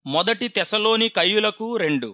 మొదటి తెసలోని కయ్యులకు రెండు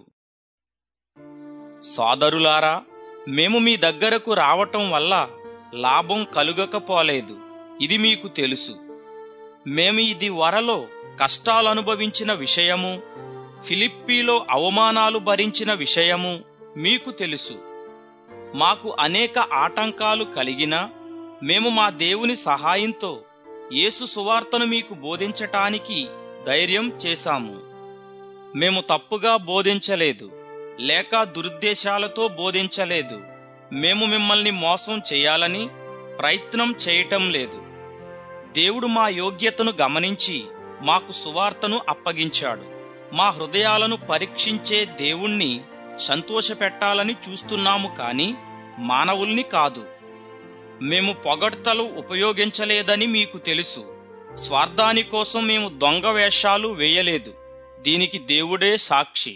సోదరులారా మేము మీ దగ్గరకు రావటం వల్ల లాభం కలుగకపోలేదు ఇది మీకు తెలుసు మేము ఇది వరలో కష్టాలు అనుభవించిన విషయము ఫిలిప్పీలో అవమానాలు భరించిన విషయము మీకు తెలుసు మాకు అనేక ఆటంకాలు కలిగినా మేము మా దేవుని సహాయంతో యేసు సువార్తను మీకు బోధించటానికి ధైర్యం చేశాము మేము తప్పుగా బోధించలేదు లేక దురుద్దేశాలతో బోధించలేదు మేము మిమ్మల్ని మోసం చేయాలని ప్రయత్నం చేయటం లేదు దేవుడు మా యోగ్యతను గమనించి మాకు సువార్తను అప్పగించాడు మా హృదయాలను పరీక్షించే దేవుణ్ణి సంతోషపెట్టాలని చూస్తున్నాము కాని మానవుల్ని కాదు మేము పొగడ్తలు ఉపయోగించలేదని మీకు తెలుసు స్వార్థాని కోసం మేము దొంగ వేషాలు వేయలేదు దీనికి దేవుడే సాక్షి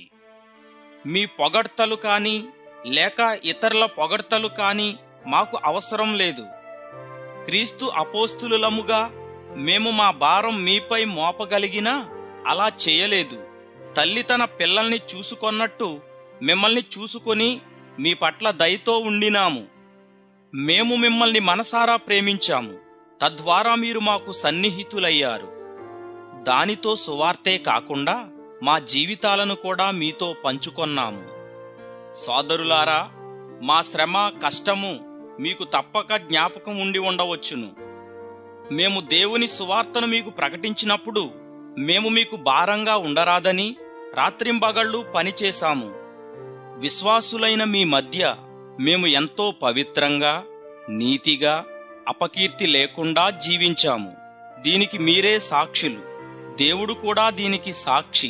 మీ పొగడ్తలు కాని లేక ఇతరుల పొగడ్తలు కాని మాకు అవసరం లేదు క్రీస్తు అపోస్తులముగా మేము మా భారం మీపై మోపగలిగినా అలా చేయలేదు తల్లి తన పిల్లల్ని చూసుకొన్నట్టు మిమ్మల్ని చూసుకొని మీ పట్ల దయతో ఉండినాము మేము మిమ్మల్ని మనసారా ప్రేమించాము తద్వారా మీరు మాకు సన్నిహితులయ్యారు దానితో సువార్తే కాకుండా మా జీవితాలను కూడా మీతో పంచుకొన్నాము సోదరులారా మా శ్రమ కష్టము మీకు తప్పక జ్ఞాపకం ఉండి ఉండవచ్చును మేము దేవుని సువార్తను మీకు ప్రకటించినప్పుడు మేము మీకు భారంగా ఉండరాదని రాత్రింబగళ్ళు పనిచేశాము విశ్వాసులైన మీ మధ్య మేము ఎంతో పవిత్రంగా నీతిగా అపకీర్తి లేకుండా జీవించాము దీనికి మీరే సాక్షులు దేవుడు కూడా దీనికి సాక్షి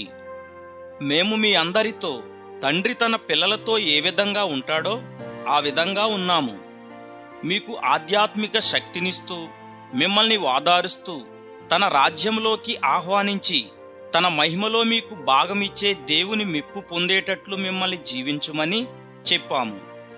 మేము మీ అందరితో తండ్రి తన పిల్లలతో ఏ విధంగా ఉంటాడో ఆ విధంగా ఉన్నాము మీకు ఆధ్యాత్మిక శక్తినిస్తూ మిమ్మల్ని వాదారుస్తూ తన రాజ్యంలోకి ఆహ్వానించి తన మహిమలో మీకు భాగమిచ్చే దేవుని మెప్పు పొందేటట్లు మిమ్మల్ని జీవించుమని చెప్పాము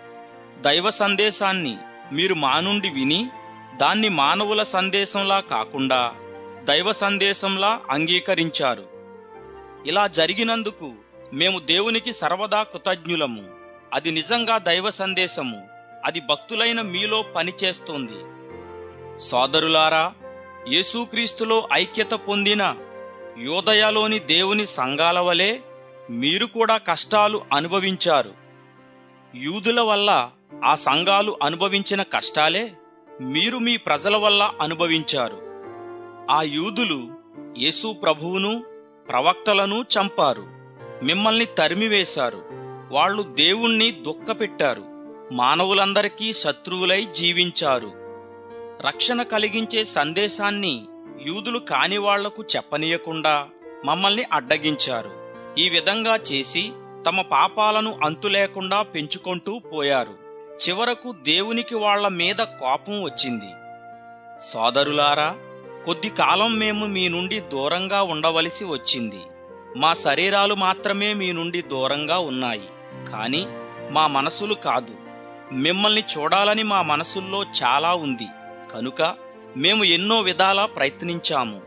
దైవ సందేశాన్ని మీరు మా నుండి విని దాన్ని మానవుల సందేశంలా కాకుండా దైవ సందేశంలా అంగీకరించారు ఇలా జరిగినందుకు మేము దేవునికి సర్వదా కృతజ్ఞులము అది నిజంగా దైవ సందేశము అది భక్తులైన మీలో పనిచేస్తోంది సోదరులారా యేసుక్రీస్తులో ఐక్యత పొందిన యోదయలోని దేవుని సంఘాల వలె మీరు కూడా కష్టాలు అనుభవించారు యూదుల వల్ల ఆ సంఘాలు అనుభవించిన కష్టాలే మీరు మీ ప్రజల వల్ల అనుభవించారు ఆ యూదులు యేసు ప్రభువును ప్రవక్తలను చంపారు మిమ్మల్ని తరిమివేశారు వాళ్ళు దేవుణ్ణి దుఃఖపెట్టారు మానవులందరికీ శత్రువులై జీవించారు రక్షణ కలిగించే సందేశాన్ని యూదులు కాని వాళ్లకు చెప్పనీయకుండా మమ్మల్ని అడ్డగించారు ఈ విధంగా చేసి తమ పాపాలను అంతులేకుండా పెంచుకుంటూ పోయారు చివరకు దేవునికి వాళ్ల మీద కోపం వచ్చింది సోదరులారా కొద్ది కాలం మేము మీ నుండి దూరంగా ఉండవలసి వచ్చింది మా శరీరాలు మాత్రమే మీ నుండి దూరంగా ఉన్నాయి కాని మా మనసులు కాదు మిమ్మల్ని చూడాలని మా మనసుల్లో చాలా ఉంది కనుక మేము ఎన్నో విధాలా ప్రయత్నించాము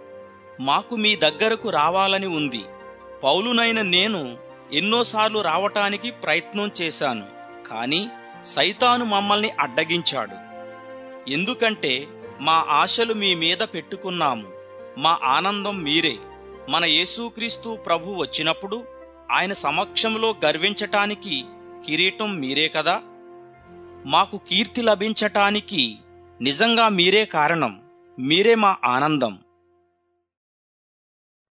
మాకు మీ దగ్గరకు రావాలని ఉంది పౌలునైన నేను ఎన్నోసార్లు రావటానికి ప్రయత్నం చేశాను కాని సైతాను మమ్మల్ని అడ్డగించాడు ఎందుకంటే మా ఆశలు మీ మీద పెట్టుకున్నాము మా ఆనందం మీరే మన యేసుక్రీస్తు ప్రభు వచ్చినప్పుడు ఆయన సమక్షంలో గర్వించటానికి కిరీటం మీరే కదా మాకు కీర్తి లభించటానికి నిజంగా మీరే కారణం మీరే మా ఆనందం